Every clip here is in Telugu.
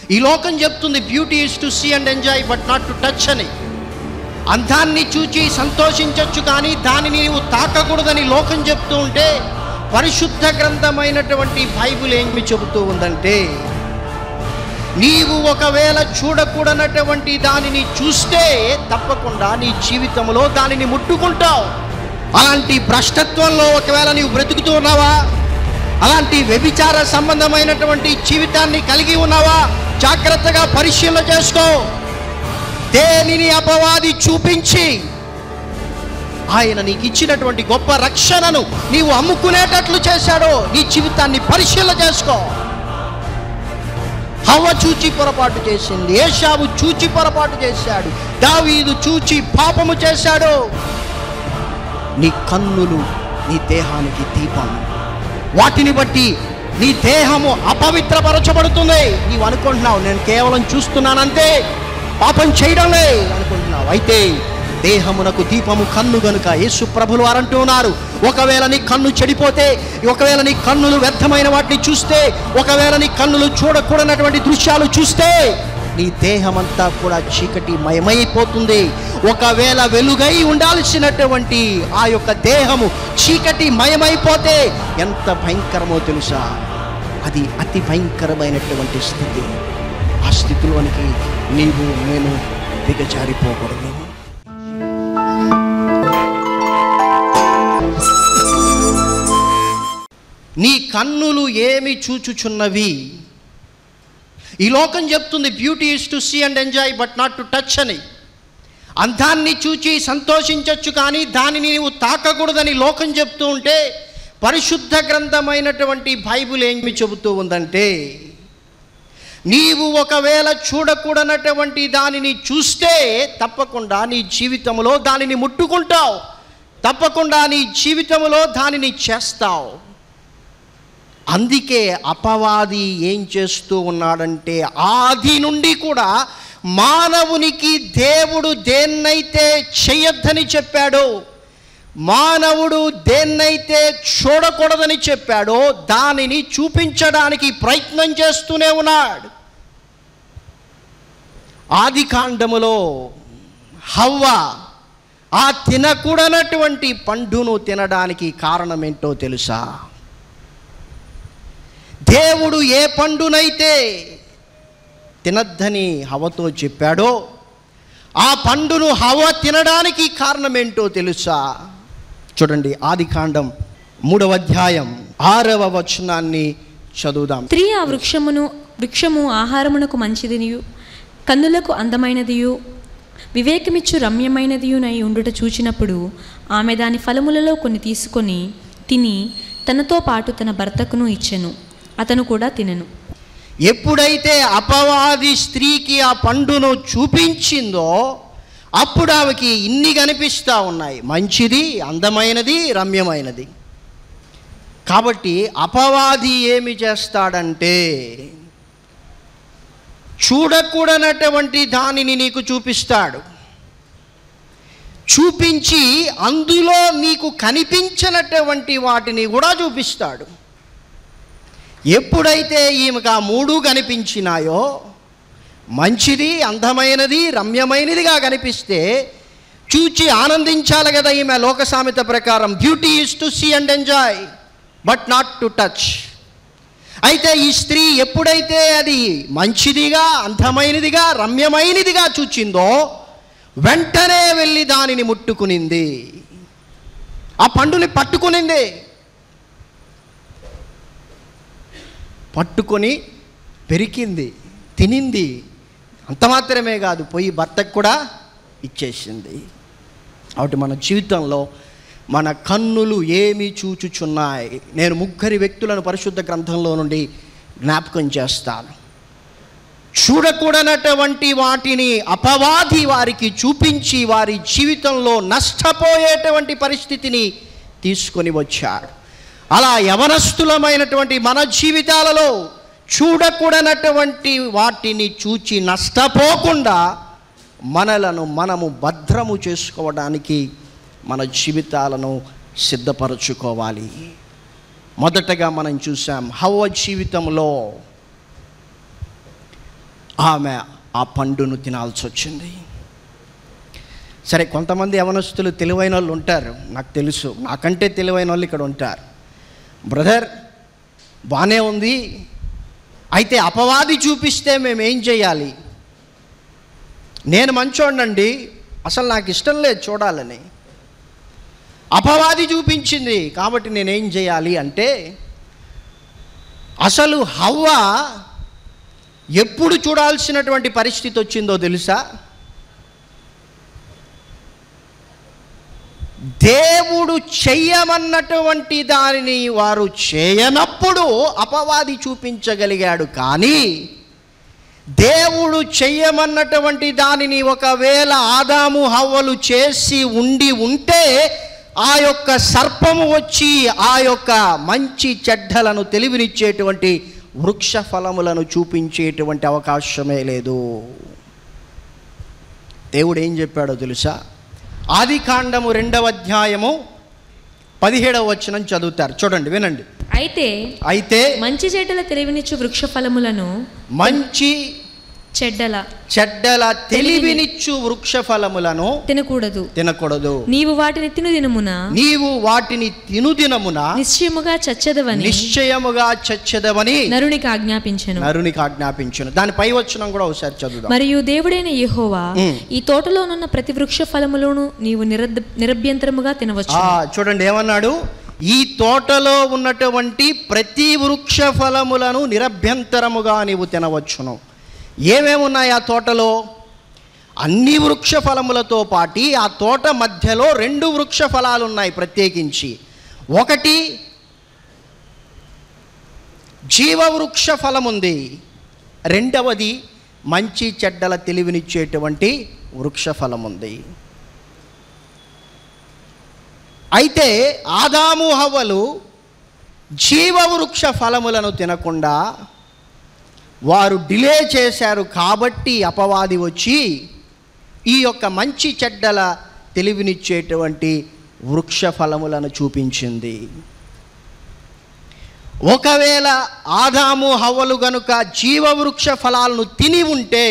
ఈ లోకం చెప్తుంది beauty is to see and enjoy but not to touch అని అందాన్ని చూచి సంతోషించవచ్చు కానీ దానిని నీవు తాకకూడదని లోకం చెప్తూ ఉంటే పరిశుద్ధ గ్రంథమైనటువంటి బైబిల్ ఏమి చెబుతూ ఉందంటే నీవు ఒకవేళ చూడకూడనటువంటి దానిని చూస్తే తప్పకుండా నీ జీవితంలో దానిని ముట్టుకుంటావు అలాంటి భ్రష్టత్వంలో ఒకవేళ నీవు బ్రతుకుతూ ఉన్నావా అలాంటి వ్యభిచార సంబంధమైనటువంటి జీవితాన్ని కలిగి ఉన్నావా జాగ్రత్తగా పరిశీలన చేసుకో దేనిని అపవాది చూపించి ఆయన నీకు ఇచ్చినటువంటి గొప్ప రక్షణను నీవు అమ్ముకునేటట్లు చేశాడో నీ జీవితాన్ని పరిశీలన చేసుకో హవ్వ చూచి పొరపాటు చేసింది ఏషావు చూచి పొరపాటు చేశాడు దావీదు చూచి పాపము చేశాడు నీ కన్నులు నీ దేహానికి దీపం వాటిని బట్టి నీ దేహము అపవిత్రపరచబడుతుంది నీవు అనుకుంటున్నావు నేను కేవలం చూస్తున్నానంతే పాపం చేయడం లే అనుకుంటున్నావు అయితే దేహమునకు దీపము కన్ను గనుక యేసు ప్రభులు వారు అంటూ ఉన్నారు ఒకవేళ నీ కన్ను చెడిపోతే ఒకవేళ నీ కన్నులు వ్యర్థమైన వాటిని చూస్తే ఒకవేళ నీ కన్నులు చూడకూడనటువంటి దృశ్యాలు చూస్తే నీ దేహమంతా కూడా చీకటి మయమైపోతుంది ఒకవేళ వెలుగై ఉండాల్సినటువంటి ఆ యొక్క దేహము చీకటి మయమైపోతే ఎంత భయంకరమో తెలుసా అది అతి భయంకరమైనటువంటి స్థితి ఆ స్థితిలోనికి నీవు నేను దిగజారిపోకూడదు నీ కన్నులు ఏమి చూచుచున్నవి ఈ లోకం చెప్తుంది beauty is to see and enjoy but not to touch అని అందాన్ని చూచి సంతోషించవచ్చు కానీ దానిని నీవు తాకకూడదని లోకం చెప్తూ ఉంటే పరిశుద్ధ గ్రంథమైనటువంటి బైబిల్ ఏమి చెబుతూ ఉందంటే నీవు ఒకవేళ చూడకూడనటువంటి దానిని చూస్తే తప్పకుండా నీ జీవితంలో దానిని ముట్టుకుంటావు తప్పకుండా నీ జీవితంలో దానిని చేస్తావు అందుకే అపవాది ఏం చేస్తూ ఉన్నాడంటే ఆది నుండి కూడా మానవునికి దేవుడు దేన్నైతే చెయ్యొద్దని చెప్పాడో మానవుడు దేన్నైతే చూడకూడదని చెప్పాడో దానిని చూపించడానికి ప్రయత్నం చేస్తూనే ఉన్నాడు ఆది కాండములో హవ్వ ఆ తినకూడనటువంటి పండును తినడానికి కారణమేంటో తెలుసా దేవుడు ఏ పండునైతే తినద్దని హవతో చెప్పాడో ఆ పండును హవ తినడానికి కారణమేంటో తెలుసా చూడండి ఆది కాండం మూడవ అధ్యాయం ఆరవ వచనాన్ని చదువుదాం స్త్రీ ఆ వృక్షమును వృక్షము ఆహారమునకు మంచిదినియు కన్నులకు అందమైనదియు వివేకమిచ్చు రమ్యమైనదియునై ఉండుట చూచినప్పుడు ఆమె దాని ఫలములలో కొన్ని తీసుకొని తిని తనతో పాటు తన భర్తకును ఇచ్చెను అతను కూడా తినెను ఎప్పుడైతే అపవాది స్త్రీకి ఆ పండును చూపించిందో అప్పుడు ఆమెకి ఇన్ని కనిపిస్తూ ఉన్నాయి మంచిది అందమైనది రమ్యమైనది కాబట్టి అపవాది ఏమి చేస్తాడంటే చూడకూడనటువంటి దానిని నీకు చూపిస్తాడు చూపించి అందులో నీకు కనిపించినటువంటి వాటిని కూడా చూపిస్తాడు ఎప్పుడైతే ఈమెకు ఆ మూడు కనిపించినాయో మంచిది అందమైనది రమ్యమైనదిగా కనిపిస్తే చూచి ఆనందించాలి కదా ఈమె లోక సామెత ప్రకారం beauty is to see and enjoy but not to touch అయితే ఈ స్త్రీ ఎప్పుడైతే అది మంచిదిగా అందమైనదిగా రమ్యమైనదిగా చూచిందో వెంటనే వెళ్ళి దానిని ముట్టుకునింది ఆ పండుని పట్టుకునింది పట్టుకొని పెరికింది తినింది అంత మాత్రమే కాదు పోయి భర్తకు కూడా ఇచ్చేసింది కాబట్టి మన జీవితంలో మన కన్నులు ఏమి చూచుచున్నాయి నేను ముగ్గురి వ్యక్తులను పరిశుద్ధ గ్రంథంలో నుండి జ్ఞాపకం చేస్తాను చూడకూడనటువంటి వాటిని అపవాది వారికి చూపించి వారి జీవితంలో నష్టపోయేటువంటి పరిస్థితిని తీసుకొని వచ్చాడు అలా యవనస్తులమైనటువంటి మన జీవితాలలో చూడకూడనటువంటి వాటిని చూచి నష్టపోకుండా మనలను మనము భద్రము చేసుకోవడానికి మన జీవితాలను సిద్ధపరచుకోవాలి మొదటగా మనం చూసాం హవ్వ జీవితంలో ఆమె ఆ పండును తినాల్సి వచ్చింది సరే కొంతమంది యవనస్తులు తెలివైన వాళ్ళు ఉంటారు నాకు తెలుసు నాకంటే తెలివైన వాళ్ళు ఇక్కడ ఉంటారు బ్రదర్ బాగానే ఉంది అయితే అపవాది చూపిస్తే మేము ఏం చేయాలి నేను మంచోడండి అసలు నాకు ఇష్టం లేదు చూడాలని అపవాది చూపించింది కాబట్టి నేనేం చేయాలి అంటే అసలు హవ్వ ఎప్పుడు చూడాల్సినటువంటి పరిస్థితి వచ్చిందో తెలుసా దేవుడు చెయ్యమన్నటువంటి దానిని వారు చేయనప్పుడు అపవాది చూపించగలిగాడు కానీ దేవుడు చెయ్యమన్నటువంటి దానిని ఒకవేళ ఆదాము హవ్వలు చేసి ఉండి ఉంటే ఆ యొక్క సర్పము వచ్చి ఆ యొక్క మంచి చెడ్డలను తెలివినిచ్చేటువంటి వృక్ష ఫలములను చూపించేటువంటి అవకాశమే లేదు దేవుడు ఏం చెప్పాడో తెలుసా ఆది కాండము రెండవ అధ్యాయము పదిహేడవ వచనం చదువుతారు చూడండి వినండి అయితే అయితే మంచి చెడ్డల తెలివినిచ్చు వృక్ష ఫలములను మంచి చెడ్డల చెడ్డల తెలివినిచ్చు వృక్ష ఫలములను తినకూడదు తినకూడదు నీవు వాటిని తిను దినమున నీవు వాటిని తినుదినమున నిశ్చయముగా చచ్చదవని నిశ్చయముగా చచ్చదవని నరునికి ఆజ్ఞాపించెను నరునికి ఆజ్ఞాపించును దాని పై వచనం కూడా ఒకసారి చదువుదాం మరియు దేవుడైన యెహోవా ఉమ్. ఈ తోటలోనున్న ప్రతి వృక్ష ఫలములను నీవు నిరద్ నిరభ్యంతరముగా తినవచ్చు ఆ, చూడండి ఏమన్నాడు ఈ తోటలో ఉన్నటువంటి ప్రతి వృక్ష ఫలములను నిరభ్యంతరముగా నీవు తినవచ్చును ఏమేమి ఉన్నాయి ఆ తోటలో అన్ని వృక్ష ఫలములతో పాటి ఆ తోట మధ్యలో రెండు వృక్ష ఫలాలు ఉన్నాయి ప్రత్యేకించి ఒకటి జీవవృక్ష ఫలం ఉంది రెండవది మంచి చెడ్డల తెలివినిచ్చేటువంటి వృక్ష ఫలం ఉంది అయితే ఆదాము హవ్వలు జీవవృక్ష ఫలములను తినకుండా వారు డిలే చేశారు కాబట్టి అపవాది వచ్చి ఈ యొక్క మంచి చెడ్డల తెలివినిచ్చేటువంటి వృక్ష ఫలములను చూపించింది ఒకవేళ ఆదాము హవ్వలు గనుక జీవవృక్ష ఫలాలను తిని ఉంటే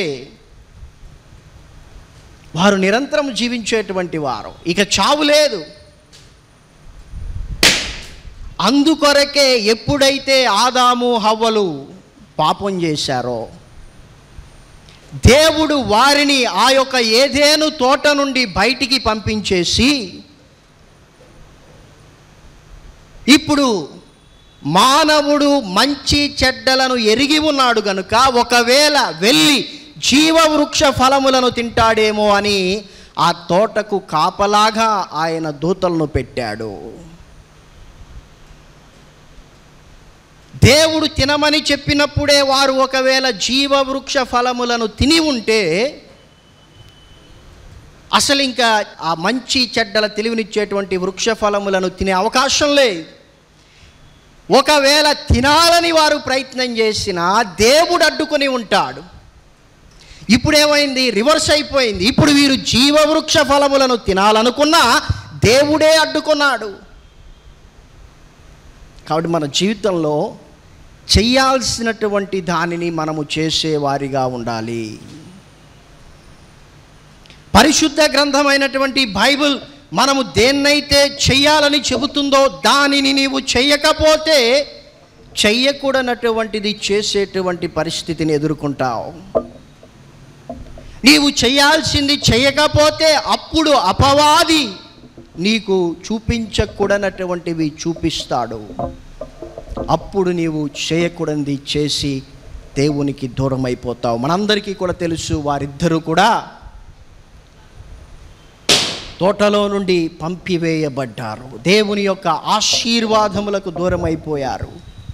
వారు నిరంతరం జీవించేటువంటి వారు ఇక చావు లేదు అందుకొరకే ఎప్పుడైతే ఆదాము హవ్వలు పాపం చేశారో దేవుడు వారిని ఆ యొక్క ఏదేను తోట నుండి బయటికి పంపించేసి ఇప్పుడు మానవుడు మంచి చెడ్డలను ఎరిగి ఉన్నాడు గనుక ఒకవేళ వెళ్ళి జీవవృక్ష ఫలములను తింటాడేమో అని ఆ తోటకు కాపలాగా ఆయన దూతలను పెట్టాడు దేవుడు తినమని చెప్పినప్పుడే వారు ఒకవేళ జీవవృక్ష ఫలములను తిని ఉంటే అసలు ఇంకా ఆ మంచి చెడ్డల తెలివినిచ్చేటువంటి వృక్ష ఫలములను తినే అవకాశం లేదు ఒకవేళ తినాలని వారు ప్రయత్నం చేసినా దేవుడు అడ్డుకొని ఉంటాడు ఇప్పుడు ఏమైంది రివర్స్ అయిపోయింది ఇప్పుడు వీరు జీవవృక్ష ఫలములను తినాలనుకున్నా దేవుడే అడ్డుకున్నాడు కాబట్టి మన జీవితంలో చేయాల్సినటువంటి దానిని మనము చేసేవారిగా ఉండాలి పరిశుద్ధ గ్రంథమైనటువంటి బైబిల్ మనము దేన్నైతే చెయ్యాలని చెబుతుందో దానిని నీవు చెయ్యకపోతే చెయ్యకూడనటువంటిది చేసేటువంటి పరిస్థితిని ఎదుర్కొంటావు నీవు చేయాల్సింది చేయకపోతే అప్పుడు అపవాది నీకు చూపించకూడనటువంటివి చూపిస్తాడు అప్పుడు నీవు చేయకూడనిది చేసి దేవునికి దూరం అయిపోతావు మనందరికీ కూడా తెలుసు వారిద్దరూ కూడా తోటలో నుండి పంపివేయబడ్డారు దేవుని యొక్క ఆశీర్వాదములకు దూరం అయిపోయారు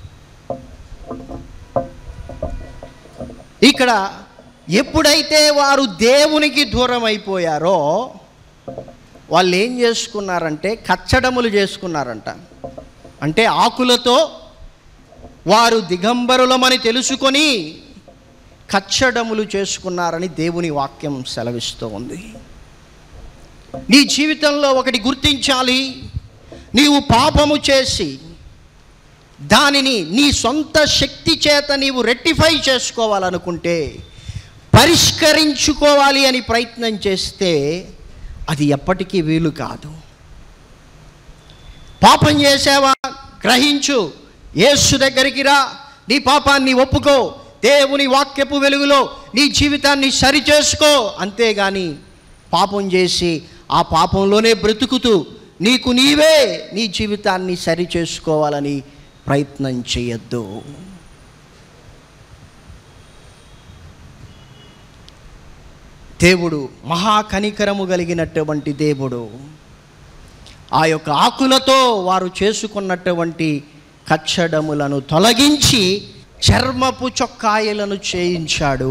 ఇక్కడ ఎప్పుడైతే వారు దేవునికి దూరం అయిపోయారో వాళ్ళు ఏం చేసుకున్నారంటే కచ్చడములు చేసుకున్నారంట అంటే ఆకులతో వారు దిగంబరులమని తెలుసుకొని కచ్చడములు చేసుకున్నారని దేవుని వాక్యం సెలవిస్తూ ఉంది నీ జీవితంలో ఒకటి గుర్తించాలి నీవు పాపము చేసి దానిని నీ సొంత శక్తి చేత నీవు రెక్టిఫై చేసుకోవాలనుకుంటే పరిష్కరించుకోవాలి అని ప్రయత్నం చేస్తే అది ఎప్పటికీ వీలు కాదు పాపం చేసావా గ్రహించు యేసు దగ్గరికి రా నీ పాపాన్ని ఒప్పుకో దేవుని వాక్యపు వెలుగులో నీ జీవితాన్ని సరిచేసుకో అంతేగాని పాపం చేసి ఆ పాపంలోనే బ్రతుకుతూ నీకు నీవే నీ జీవితాన్ని సరిచేసుకోవాలని ప్రయత్నం చేయొద్దు దేవుడు మహా కనికరము కలిగినటువంటి దేవుడు ఆ యొక్క ఆకులతో వారు చేసుకున్నటువంటి కచ్చడములను తొలగించి చర్మపు చొక్కాయలను చేయించాడు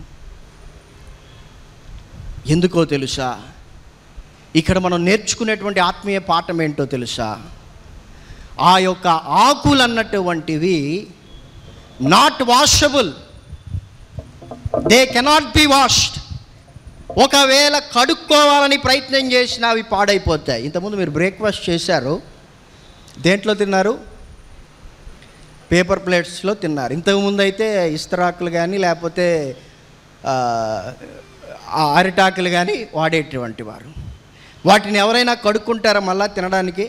ఎందుకో తెలుసా ఇక్కడ మనం నేర్చుకునేటువంటి ఆత్మీయ పాఠం ఏంటో తెలుసా ఆ యొక్క ఆకులు అన్నటువంటివి not washable they cannot be washed ఒకవేళ కడుక్కోవాలని ప్రయత్నం చేసినా అవి పాడైపోతాయి ఇంతకుముందు మీరు బ్రేక్ఫాస్ట్ చేశారు దేంట్లో తిన్నారు పేపర్ ప్లేట్స్లో తిన్నారు ఇంతకుముందు అయితే ఇస్తరాకులు కానీ లేకపోతే ఆ, ఆ అరిటాకులు కానీ వాడేటువంటి వారు వాటిని ఎవరైనా కడుక్కుంటారా మళ్ళా తినడానికి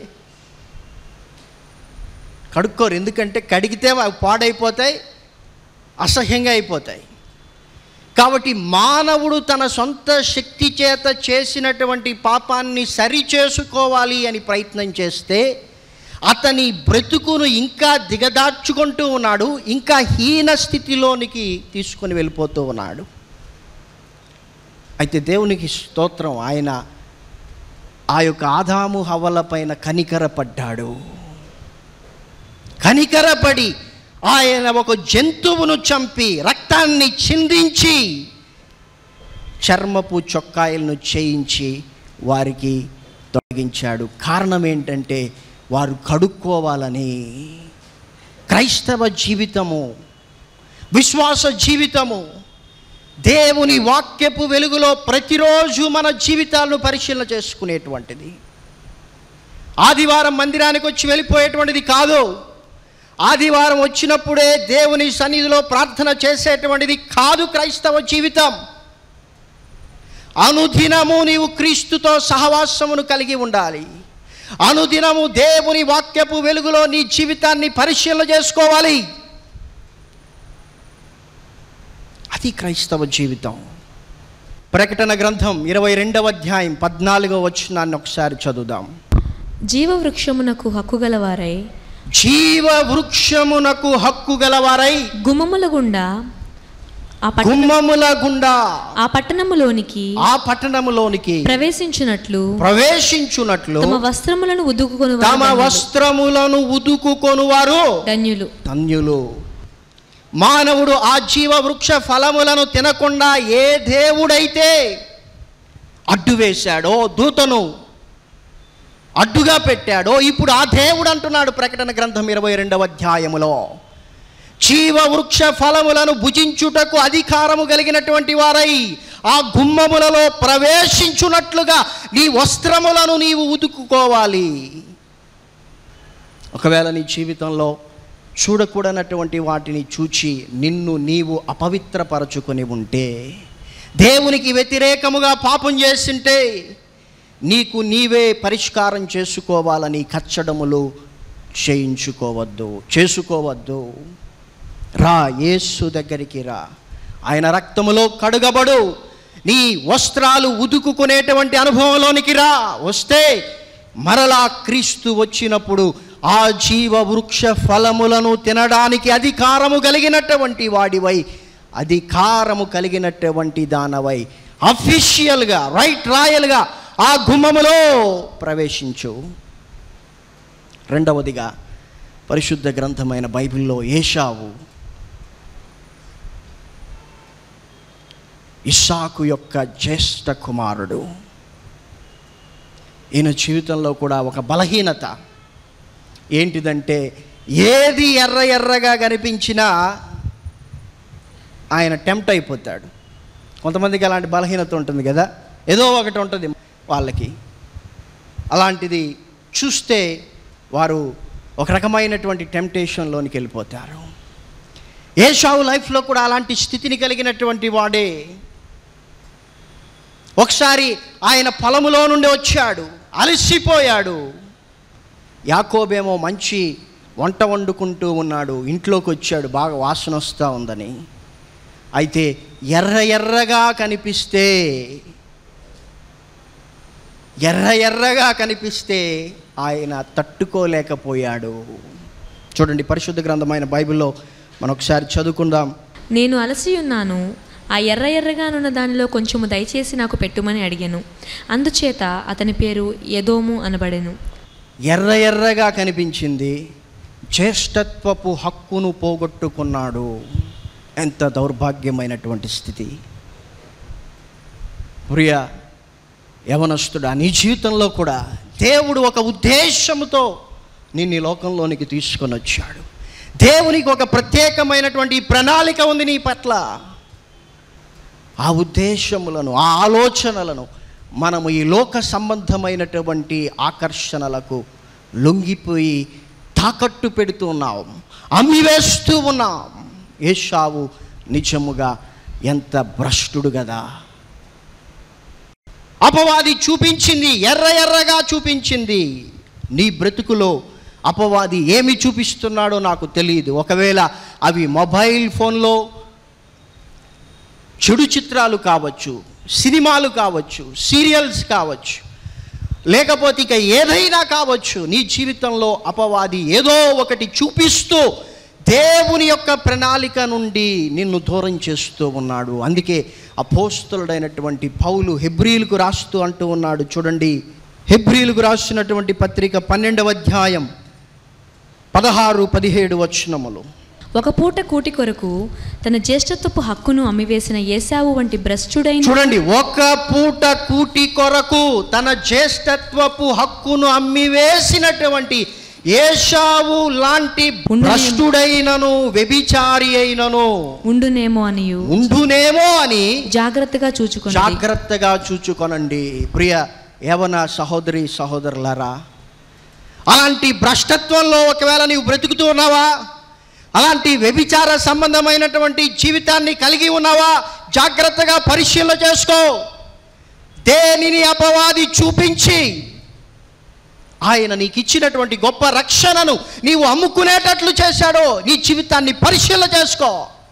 కడుక్కోరు ఎందుకంటే కడిగితే అవి పాడైపోతాయి అసహ్యంగా అయిపోతాయి కాబట్టి మానవుడు తన సొంత శక్తి చేత చేసినటువంటి పాపాన్ని సరిచేసుకోవాలి అని ప్రయత్నం చేస్తే అతని బ్రతుకును ఇంకా దిగదార్చుకుంటూ ఉన్నాడు ఇంకా హీన స్థితిలోనికి తీసుకొని వెళ్ళిపోతూ ఉన్నాడు అయితే దేవునికి స్తోత్రం ఆయన ఆ యొక్క ఆదాము హవల పైన కనికరపడ్డాడు కనికరపడి ఆయన ఒక జంతువును చంపి రక్తాన్ని చిందించి చర్మపు చొక్కాయలను చేయించి వారికి తొలగించాడు కారణం ఏంటంటే వారు కడుక్కోవాలని క్రైస్తవ జీవితము విశ్వాస జీవితము దేవుని వాక్యపు వెలుగులో ప్రతిరోజు మన జీవితాలను పరిశీలన చేసుకునేటువంటిది ఆదివారం మందిరానికి వచ్చి వెళ్ళిపోయేటువంటిది కాదు ఆదివారం వచ్చినప్పుడే దేవుని సన్నిధిలో ప్రార్థన చేసేటువంటిది కాదు క్రైస్తవ జీవితం అనుదినము నీవు క్రీస్తుతో సహవాసమును కలిగి ఉండాలి అనుదినము దేవుని వాక్యపు వెలుగులో నీ జీవితాన్ని పరిశీలన చేసుకోవాలి అది క్రైస్తవ జీవితం ప్రకటన గ్రంథం ఇరవై రెండవ అధ్యాయం పద్నాలుగో వచనాన్ని ఒకసారి చదువుదాం జీవవృక్షమునకు హక్కు గలవారై జీవ వృక్షమునకు హక్కు గలవారై గుమ్మముల గుండా ఆ పట్టణ గుమ్మముల గుండా ఆ పట్టణములోనికి ఆ పట్టణములోనికి ప్రవేశించినట్లు ప్రవేశించున్నట్లు తమ వస్త్రములను ఉదుకుకొని తమ వస్త్రములను ఉదుకుకొనువారు ధన్యులు ధన్యులు మానవుడు ఆ జీవ వృక్ష ఫలములను తినకుండా ఏ దేవుడైతే అడ్డు వేశాడో దూతను అడ్డుగా పెట్టాడో ఇప్పుడు ఆ దేవుడు అంటున్నాడు ప్రకటన గ్రంథం ఇరవై రెండవ అధ్యాయములో జీవ వృక్ష ఫలములను భుజించుటకు అధికారము కలిగినటువంటి వారై ఆ గుమ్మములలో ప్రవేశించున్నట్లుగా నీ వస్త్రములను నీవు ఉతుకుకోవాలి ఒకవేళ నీ జీవితంలో చూడకూడనటువంటి వాటిని చూచి నిన్ను నీవు అపవిత్రపరచుకొని ఉంటే దేవునికి వ్యతిరేకముగా పాపం చేసింటే నీకు నీవే పరిష్కారం చేసుకోవాలని కచ్చడములు చేయించుకోవద్దు చేసుకోవద్దు రా యేసు దగ్గరికి రా ఆయన రక్తములో కడుగబడు నీ వస్త్రాలు ఉదుకుకునేటువంటి అనుభవంలోనికి రా వస్తే మరలా క్రీస్తు వచ్చినప్పుడు ఆ జీవ వృక్ష ఫలములను తినడానికి అధికారము కలిగినటువంటి వాడివై అధికారము కలిగినటువంటి దానవై అఫీషియల్గా రైట్ రాయల్గా ఆ గుమ్మములో ప్రవేశించు రెండవదిగా పరిశుద్ధ గ్రంథమైన బైబిల్లో ఏషావు ఇస్సాకు యొక్క జ్యేష్ఠ కుమారుడు ఈయన జీవితంలో కూడా ఒక బలహీనత ఏంటిదంటే ఏది ఎర్ర ఎర్రగా కనిపించినా ఆయన టెంప్ట్ అయిపోతాడు కొంతమందికి అలాంటి బలహీనత ఉంటుంది కదా ఏదో ఒకటి ఉంటుంది వాళ్ళకి అలాంటిది చూస్తే వారు ఒక రకమైనటువంటి టెంప్టేషన్లోనికి వెళ్ళిపోతారు ఏషావు లైఫ్లో కూడా అలాంటి స్థితిని కలిగినటువంటి వాడే ఒకసారి ఆయన పొలములో నుండి వచ్చాడు అలసిపోయాడు యాకోబేమో మంచి వంట వండుకుంటూ ఉన్నాడు ఇంట్లోకి వచ్చాడు బాగా వాసన వస్తూ ఉందని అయితే ఎర్ర ఎర్రగా కనిపిస్తే ఎర్ర ఎర్రగా కనిపిస్తే ఆయన తట్టుకోలేకపోయాడు చూడండి పరిశుద్ధ గ్రంథమైన బైబిల్లో మనం ఒకసారి చదువుకుందాం నేను అలసి ఉన్నాను ఆ ఎర్ర ఎర్రగానున్న దానిలో కొంచెము దయచేసి నాకు పెట్టుమని అడిగాను అందుచేత అతని పేరు ఎదోము అనబడెను ఎర్ర ఎర్రగా కనిపించింది జ్యేష్ఠత్వపు హక్కును పోగొట్టుకున్నాడు ఎంత దౌర్భాగ్యమైనటువంటి స్థితి ప్రియ యవనస్తుడా నీ జీవితంలో కూడా దేవుడు ఒక ఉద్దేశంతో నిన్ను ఈ లోకంలోనికి తీసుకొని వచ్చాడు దేవునికి ఒక ప్రత్యేకమైనటువంటి ప్రణాళిక ఉంది నీ పట్ల ఆ ఉద్దేశములను ఆ ఆలోచనలను మనము ఈ లోక సంబంధమైనటువంటి ఆకర్షణలకు లొంగిపోయి తాకట్టు పెడుతూ ఉన్నాం అమ్మివేస్తూ ఉన్నాం ఏషావు నిజముగా ఎంత భ్రష్టుడు కదా అపవాది చూపించింది ఎర్ర ఎర్రగా చూపించింది నీ బ్రతుకులో అపవాది ఏమి చూపిస్తున్నాడో నాకు తెలియదు ఒకవేళ అవి మొబైల్ ఫోన్లో చెడు చిత్రాలు కావచ్చు సినిమాలు కావచ్చు సీరియల్స్ కావచ్చు లేకపోతే ఇక ఏదైనా కావచ్చు నీ జీవితంలో అపవాది ఏదో ఒకటి చూపిస్తూ దేవుని యొక్క ప్రణాళిక నుండి నిన్ను దూరం చేస్తూ ఉన్నాడు అందుకే అపోస్తులుడైనటువంటి పౌలు హెబ్రీలకు రాస్తూ అంటూ ఉన్నాడు చూడండి హెబ్రీలకు రాసినటువంటి పత్రిక పన్నెండవ అధ్యాయం పదహారు పదిహేడు వచనములు ఒక పూట కూటి కొరకు తన జ్యేష్ఠత్వపు హక్కును అమ్మివేసిన ఏసావు వంటి భ్రష్టుడైన చూడండి ఒక పూట కూటి కొరకు తన జ్యేష్ఠత్వపు హక్కును అమ్మివేసినటువంటి ఏషావు లాంటి ఉండునేమో. భ్రష్టుడైనను వ్యభిచారి అయినను ఉండునేమో అనియు ఉండునేమో అని జాగ్రత్తగా చూచుకోండి జాగ్రత్తగా చూచుకొనండి ప్రియ యవన సహోదరి సహోదరులారా అలాంటి భ్రష్టత్వంలో ఒకవేళ నీవు బ్రతుకుతూ ఉన్నావా అలాంటి వ్యభిచార సంబంధమైనటువంటి జీవితాన్ని కలిగి ఉన్నావా జాగ్రత్తగా పరిశీలన చేసుకో దేనిని అపవాది చూపించి ఆయన నీకు ఇచ్చినటువంటి గొప్ప రక్షణను నీవు అమ్ముకునేటట్లు చేశాడో నీ జీవితాన్ని పరిశీలన చేసుకో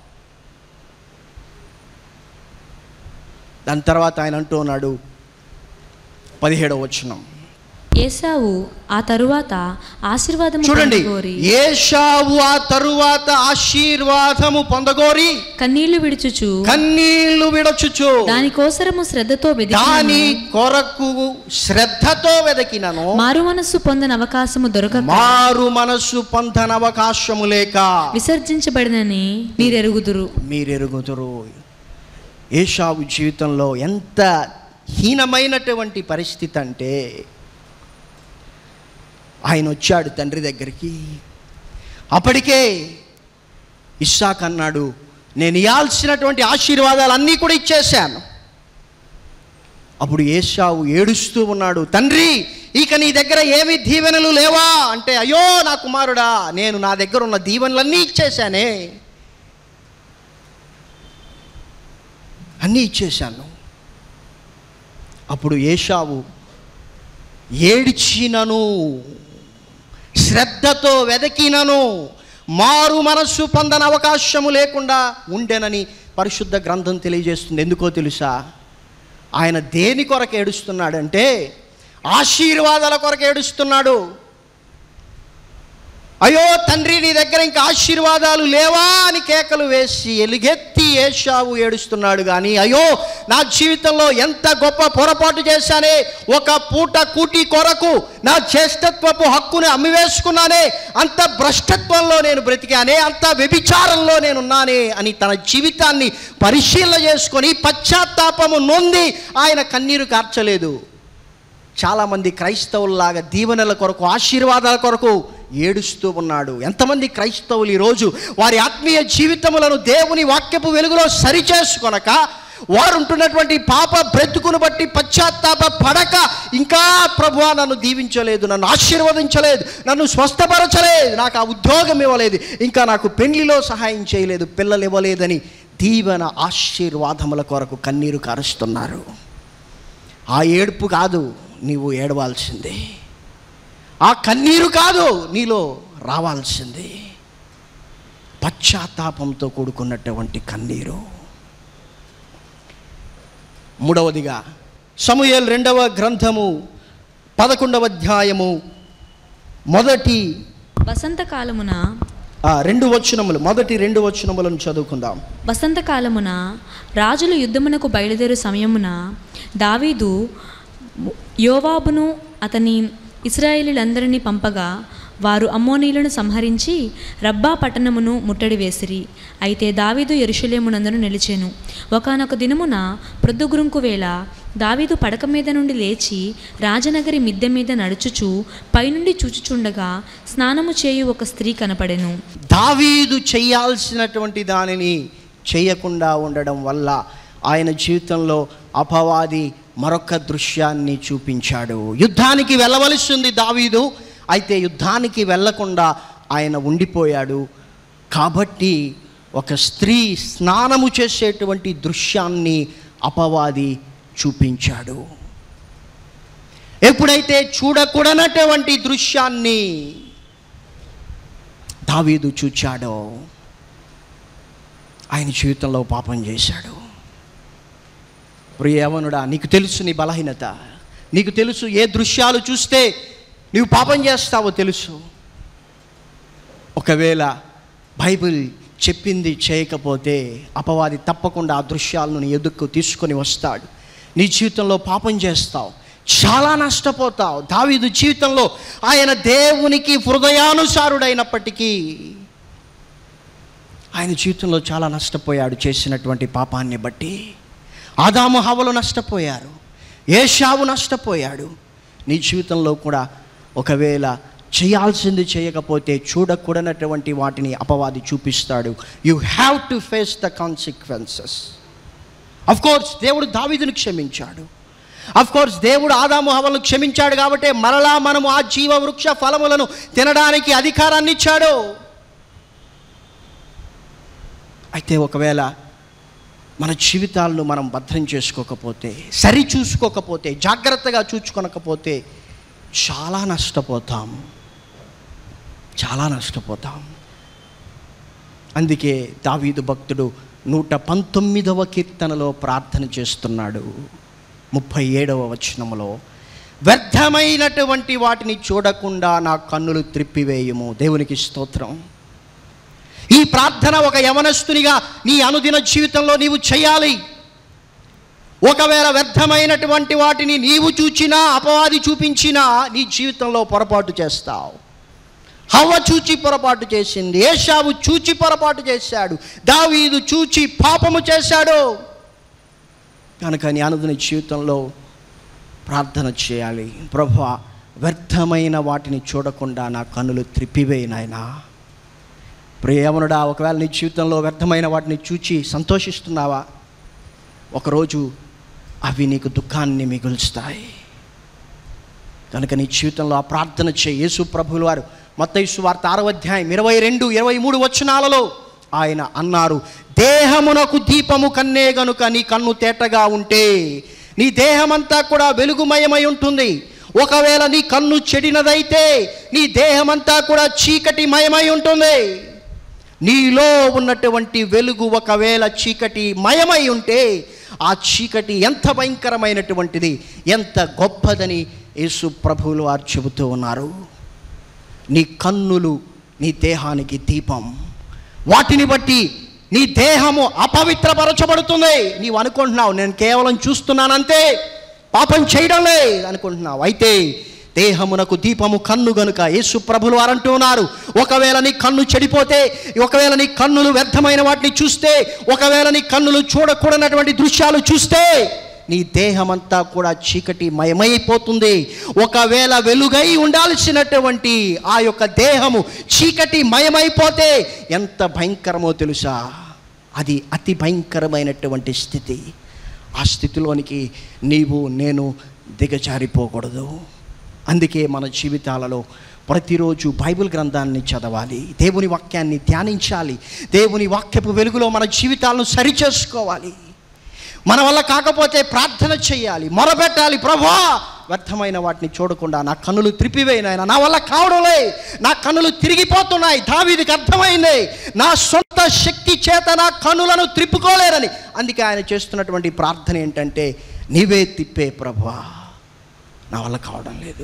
దాని తర్వాత ఆయన అంటూ ఉన్నాడు పదిహేడవ వచనం ఏసావు ఆ తరువాత ఆశీర్వాదము చూడండి పొందగోరి ఏషావు ఆ తరువాత ఆశీర్వాదము పొందగోరి కన్నీళ్లు విడుచుచు కన్నీళ్లు విడచుచు దానికోసరము శ్రద్ధతో దాని వెదికి కొరకు శ్రద్ధతో వెదకినను మారు మనస్సు పొందని అవకాశము దొరకక మారు మనస్సు పొందన అవకాశము లేక విసర్జించబడినని మీరెరుగుదురు మీరెరుగుదురు ఏషావు జీవితంలో ఎంత హీనమైనటువంటి పరిస్థితి అంటే ఆయన వచ్చాడు తండ్రి దగ్గరికి అప్పటికే ఇస్సాక్ అన్నాడు నేను ఇవ్వాల్సినటువంటి ఆశీర్వాదాలు అన్నీ కూడా ఇచ్చేశాను అప్పుడు ఏషావు ఏడుస్తూ ఉన్నాడు తండ్రి ఇక నీ దగ్గర ఏమి దీవెనలు లేవా అంటే అయ్యో నా కుమారుడా నేను నా దగ్గర ఉన్న దీవెనలన్నీ ఇచ్చేశానే అన్నీ ఇచ్చేశాను అప్పుడు ఏషావు ఏడ్చినను శ్రద్ధతో వెదకినను మారు మనస్సు పొందని అవకాశము లేకుండా ఉండెనని పరిశుద్ధ గ్రంథం తెలియజేస్తుంది ఎందుకో తెలుసా ఆయన దేని కొరకు ఏడుస్తున్నాడంటే ఆశీర్వాదాల కొరకు ఏడుస్తున్నాడు అయ్యో తండ్రి నీ దగ్గర ఇంకా ఆశీర్వాదాలు లేవా అని కేకలు వేసి ఎలుగెత్తి ఏషావు ఏడుస్తున్నాడు కానీ అయ్యో నా జీవితంలో ఎంత గొప్ప పొరపాటు చేశానే ఒక పూట కూటి కొరకు నా జ్యేష్ఠత్వపు హక్కుని అమ్మివేసుకున్నానే అంత భ్రష్టత్వంలో నేను బ్రతికానే అంత వ్యభిచారంలో నేనున్నానే అని తన జీవితాన్ని పరిశీలన చేసుకొని పశ్చాత్తాపము నొంది ఆయన కన్నీరు కార్చలేదు చాలామంది క్రైస్తవుల్లాగా దీవెనల కొరకు ఆశీర్వాదాల కొరకు ఏడుస్తూ ఉన్నాడు ఎంతమంది క్రైస్తవులు ఈరోజు వారి ఆత్మీయ జీవితములను దేవుని వాక్యపు వెలుగులో సరిచేసుకొనక వారు ఉంటున్నటువంటి పాప బ్రతుకును బట్టి పశ్చాత్తాప పడక ఇంకా ప్రభువా నన్ను దీవించలేదు నన్ను ఆశీర్వదించలేదు నన్ను స్వస్థపరచలేదు నాకు ఆ ఉద్యోగం ఇవ్వలేదు ఇంకా నాకు పెళ్లిలో సహాయం చేయలేదు పిల్లలు ఇవ్వలేదని దీవెన ఆశీర్వాదముల కొరకు కన్నీరు కారుస్తున్నారు ఆ ఏడుపు కాదు నీవు ఏడవాల్సిందే ఆ కన్నీరు కాదు నీలో రావాల్సిందే పశ్చాత్తాపంతో కూడుకున్నటువంటి కన్నీరు మూడవదిగా సమూయేల్ రెండవ గ్రంథము పదకొండవ అధ్యాయము మొదటి వసంతకాలమున ఆ, రెండు వచనములు మొదటి రెండు వచనములను చదువుకుందాం వసంతకాలమున రాజులు యుద్ధమునకు బయలుదేరు సమయమున దావీదు యోవాబును అతని ఇస్రాయేలీలందరినీ పంపగా వారు అమ్మోనీలను సంహరించి రబ్బా పట్టణమును ముట్టడి వేసిరి అయితే దావీదు ఎరుషలేమునందును నిలిచెను ఒకానొక దినమున ప్రొద్దుగురుంకు వేళ దావీదు పడక మీద నుండి లేచి రాజనగరి మిద్దె మీద నడుచుచు పైనుండి చూచుచుండగా స్నానము చేయు ఒక స్త్రీ కనపడెను దావీదు చేయాల్సినటువంటి దానిని చేయకుండా ఉండడం వల్ల ఆయన జీవితంలో అపవాది మరొక దృశ్యాన్ని చూపించాడు యుద్ధానికి వెళ్ళవలసింది దావీదు అయితే యుద్ధానికి వెళ్ళకుండా ఆయన ఉండిపోయాడు కాబట్టి ఒక స్త్రీ స్నానము చేసేటువంటి దృశ్యాన్ని అపవాది చూపించాడు ఎప్పుడైతే చూడకూడనటువంటి దృశ్యాన్ని దావీదు చూచాడో ఆయన జీవితంలో పాపం చేశాడు ప్రియవనుడా నీకు తెలుసు నీ బలహీనత నీకు తెలుసు ఏ దృశ్యాలు చూస్తే నీవు పాపం చేస్తావో తెలుసు ఒకవేళ బైబిల్ చెప్పింది చేయకపోతే అపవాది తప్పకుండా ఆ దృశ్యాలను నీ ఎదుక్కు తీసుకొని వస్తాడు నీ జీవితంలో పాపం చేస్తావు చాలా నష్టపోతావు దావీదు జీవితంలో ఆయన దేవునికి హృదయానుసారుడైనప్పటికీ ఆయన జీవితంలో చాలా నష్టపోయాడు చేసినటువంటి పాపాన్ని బట్టి ఆదాము హవలు నష్టపోయారు ఏషావు నష్టపోయాడు నీ జీవితంలో కూడా ఒకవేళ చేయాల్సింది చేయకపోతే చూడకూడనటువంటి వాటిని అపవాది చూపిస్తాడు you have to face the consequences of course దేవుడు దావీదుని క్షమించాడు అఫ్ కోర్స్ దేవుడు ఆదాము హవలను క్షమించాడు కాబట్టి మరలా మనము ఆ జీవ వృక్ష ఫలములను తినడానికి అధికారాన్ని ఇచ్చాడు అయితే ఒకవేళ మన జీవితాలను మనం భద్రం చేసుకోకపోతే సరి చూసుకోకపోతే జాగ్రత్తగా చూచుకొనకపోతే చాలా నష్టపోతాం చాలా నష్టపోతాం అందుకే దావీదు భక్తుడు నూట పంతొమ్మిదవ కీర్తనలో ప్రార్థన చేస్తున్నాడు ముప్పై ఏడవ వచనములో వ్యర్థమైనటువంటి వాటిని చూడకుండా నా కన్నులు త్రిప్పివేయము దేవునికి స్తోత్రం ఈ ప్రార్థన ఒక యవనస్తునిగా నీ అనుదిన జీవితంలో నీవు చేయాలి ఒకవేళ వ్యర్థమైనటువంటి వాటిని నీవు చూచినా అపవాది చూపించినా నీ జీవితంలో పొరపాటు చేస్తావు హవ్వ చూచి పొరపాటు చేసింది ఏషావు చూచి పొరపాటు చేశాడు దావీదు చూచి పాపము చేశాడు కనుక నీ అనుదిన జీవితంలో ప్రార్థన చేయాలి ప్రభు వ్యర్థమైన వాటిని చూడకుండా నా కన్నులు త్రిప్పివేయి నాయనా ప్రియమనుడా ఒకవేళ నీ జీవితంలో వ్యర్థమైన వాటిని చూచి సంతోషిస్తున్నావా ఒకరోజు అవి నీకు దుఃఖాన్ని మిగుల్స్తాయి కనుక నీ జీవితంలో ఆ ప్రార్థన చేయి యేసు ప్రభువుల వారు మత్తయి వార్త ఆరవ అధ్యాయం ఇరవై రెండు ఇరవై మూడు వచనాలలో ఆయన అన్నారు దేహమునకు దీపము కన్నే గనుక నీ కన్ను తేటగా ఉంటే నీ దేహమంతా కూడా వెలుగుమయమై ఉంటుంది ఒకవేళ నీ కన్ను చెడినదైతే నీ దేహమంతా కూడా చీకటి మయమై ఉంటుంది నీలో ఉన్నటువంటి వెలుగు ఒకవేళ చీకటి మయమై ఉంటే ఆ చీకటి ఎంత భయంకరమైనటువంటిది ఎంత గొప్పదని యేసు ప్రభువులు వారు చెబుతూ ఉన్నారు నీ కన్నులు నీ దేహానికి దీపం వాటిని బట్టి నీ దేహము అపవిత్రపరచబడుతుంది నీవు అనుకుంటున్నావు నేను కేవలం చూస్తున్నానంతే పాపం చేయడం లేదు అనుకుంటున్నావు అయితే దేహమునకు దీపము కన్ను గనుక యేసు ప్రభులు వారు అంటూ ఉన్నారు ఒకవేళ నీ కన్ను చెడిపోతే ఒకవేళ నీ కన్నులు వ్యర్థమైన వాటిని చూస్తే ఒకవేళ నీ కన్నులు చూడకూడనటువంటి దృశ్యాలు చూస్తే నీ దేహమంతా కూడా చీకటి మయమైపోతుంది ఒకవేళ వెలుగై ఉండాల్సినటువంటి ఆ యొక్క దేహము చీకటి మయమైపోతే ఎంత భయంకరమో తెలుసా అది అతి భయంకరమైనటువంటి స్థితి ఆ స్థితిలోనికి నీవు నేను దిగజారిపోకూడదు అందుకే మన జీవితాలలో ప్రతిరోజు బైబిల్ గ్రంథాన్ని చదవాలి దేవుని వాక్యాన్ని ధ్యానించాలి దేవుని వాక్యపు వెలుగులో మన జీవితాలను సరిచేసుకోవాలి మన వల్ల కాకపోతే ప్రార్థన చేయాలి మొరపెట్టాలి ప్రభా వ్యర్థమైన వాటిని చూడకుండా నా కన్నులు త్రిపివేయినాయన నా వల్ల కావడంలే నా కన్నులు తిరిగిపోతున్నాయి దావీదికి అర్థమైంది నా సొంత శక్తి చేత నా కన్నులను త్రిప్పుకోలేరని అందుకే ఆయన చేస్తున్నటువంటి ప్రార్థన ఏంటంటే నీవే తిప్పే ప్రభా నా వల్ల కావడం లేదు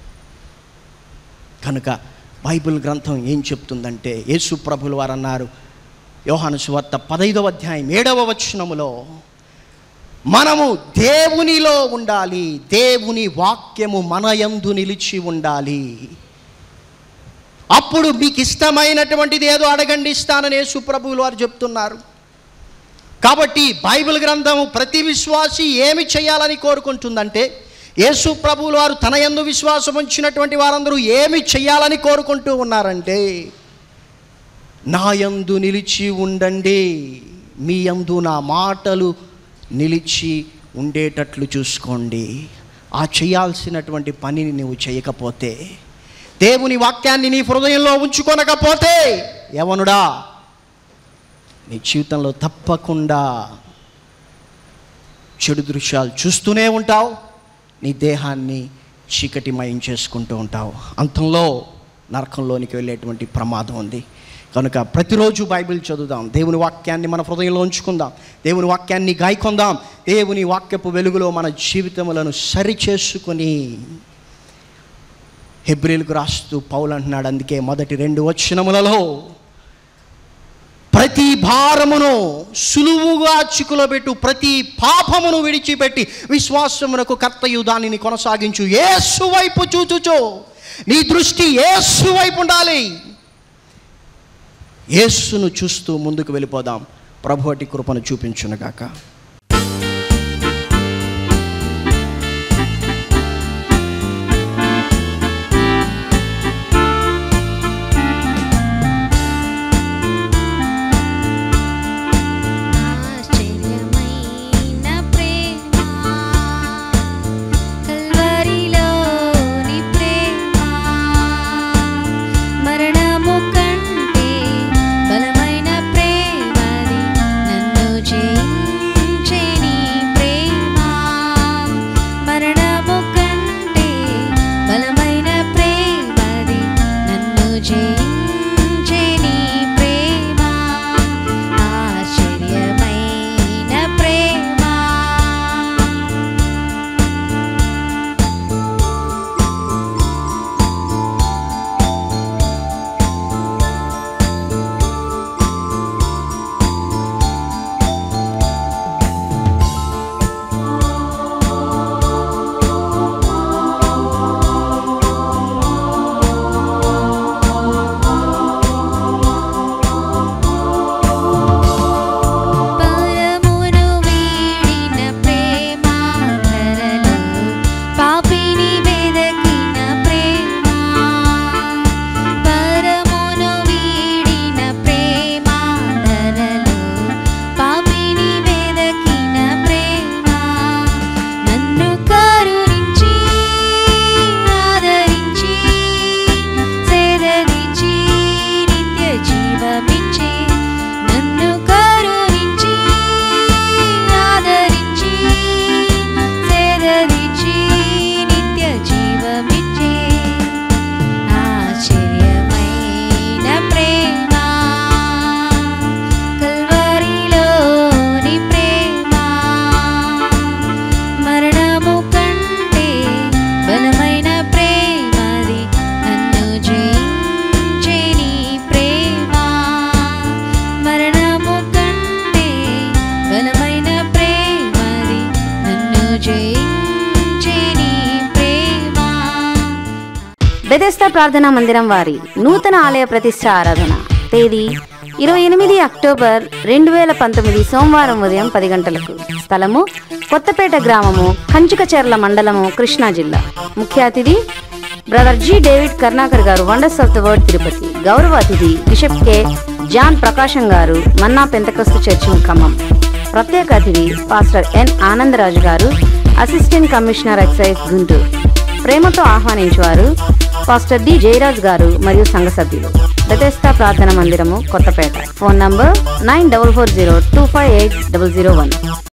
కనుక బైబిల్ గ్రంథం ఏం చెప్తుందంటే యేసు ప్రభులు వారు అన్నారు యోహాను సువార్త పదైదవ అధ్యాయం ఏడవ వచనములో మనము దేవునిలో ఉండాలి దేవుని వాక్యము మన యందు నిలిచి ఉండాలి అప్పుడు మీకు ఇష్టమైనటువంటిది ఏదో అడగండి ఇస్తానని యేసు ప్రభువులు వారు చెప్తున్నారు కాబట్టి బైబిల్ గ్రంథము ప్రతి విశ్వాసి ఏమి చేయాలని కోరుకుంటుందంటే యేసు ప్రభువులు వారు తన యందు విశ్వాసం ఉంచినటువంటి వారందరూ ఏమి చేయాలని కోరుకుంటూ ఉన్నారంటే నా యందు నిలిచి ఉండండి మీ యందు నా మాటలు నిలిచి ఉండేటట్లు చూసుకోండి ఆ చేయాల్సినటువంటి పనిని నువ్వు చేయకపోతే దేవుని వాక్యాన్ని నీ హృదయంలో ఉంచుకొనకపోతే యవనుడా నీ జీవితంలో తప్పకుండా చెడు దృశ్యాలు చూస్తూనే ఉంటావు నీ దేహాన్ని చీకటిమయం చేసుకుంటూ ఉంటావు అంతంలో నరకంలోనికి వెళ్ళేటువంటి ప్రమాదం ఉంది కనుక ప్రతిరోజు బైబిల్ చదువుదాం దేవుని వాక్యాన్ని మన హృదయంలో ఉంచుకుందాం దేవుని వాక్యాన్ని గాయకొందాం దేవుని వాక్యపు వెలుగులో మన జీవితములను సరిచేసుకొని హెబ్రిల్కు రాస్తూ పౌలు అంటున్నాడు అందుకే మొదటి రెండు వచనములలో ప్రతి భారమును సులువుగా చిక్కులో పెట్టు ప్రతి పాపమును విడిచిపెట్టి విశ్వాసమునకు కర్తయు దానిని కొనసాగించు ఏసు వైపు చూచుచో నీ దృష్టి ఏసు వైపు ఉండాలి యేసును చూస్తూ ముందుకు వెళ్ళిపోదాం ప్రభువటి కృపను చూపించునుగాక ఆశ్చర్యమైన ప్రేమ కల్వరిలోని ప్రేమ మరణము కంటే బలమైన ప్రేమది నన్ను జయించే నీ ప్రేమ మరణము కంటే బలమైన ప్రేమది నన్ను జయించే నీ ప్రేమ ఆశ్చర్యమైన ప్రేమ పరమును వీడిన ప్రేమ ధరలో పాపిని వెదకిన ప్రేమ పరమును వీడిన ప్రేమ ధరలో పాపిని వెదకిన ప్రేమ నన్ను కరుణించి ఆదరించి సేదరించి నిత్య జీవమిచ్చే నన్ను కరుణించి ఆదరించి సేదరించి నిత్య జీవమిచ్చే ఆశ్చర్యమైన ప్రేమ కల్వరిలోని ప్రేమ మరణము కంటే బలమైన ప్రేమది నన్ను జయించే నీ ప్రేమ మరణము కంటే బలమైన ప్రేమది నన్ను జయించే నీ ప్రేమ బెదెస్తా ప్రార్థనా మందిరం వారి నూతన ఆలయ ప్రతిష్ట ఆరాధన తేదీ ఇరవై ఎనిమిది అక్టోబర్ రెండు వేల పంతొమ్మిది సోమవారం ఉదయం పది గంటలకు స్థలము కొత్తపేట గ్రామము కంచుకచెర్ల మండలము కృష్ణా జిల్లా ముఖ్య అతిథి brother G David Karunakar garu wonders of the word Tirupati గౌరవ అతిథి బిషప్ కె జాన్ ప్రకాశం గారు మన్నా పెంతకస్తు చర్చి ఖమ్మం ప్రత్యేక అతిథి పాస్టర్ ఎన్ ఆనందరాజు గారు అసిస్టెంట్ కమిషనర్ ఎక్సైజ్ గుంటూరు ప్రేమతో ఆహ్వానించేవారు పాస్టర్ డి జయరాజ్ గారు మరియు సంఘ సభ్యులు బెతెస్తా ప్రార్థన మందిరము Kothapeta phone number nine double four zero two five eight double zero one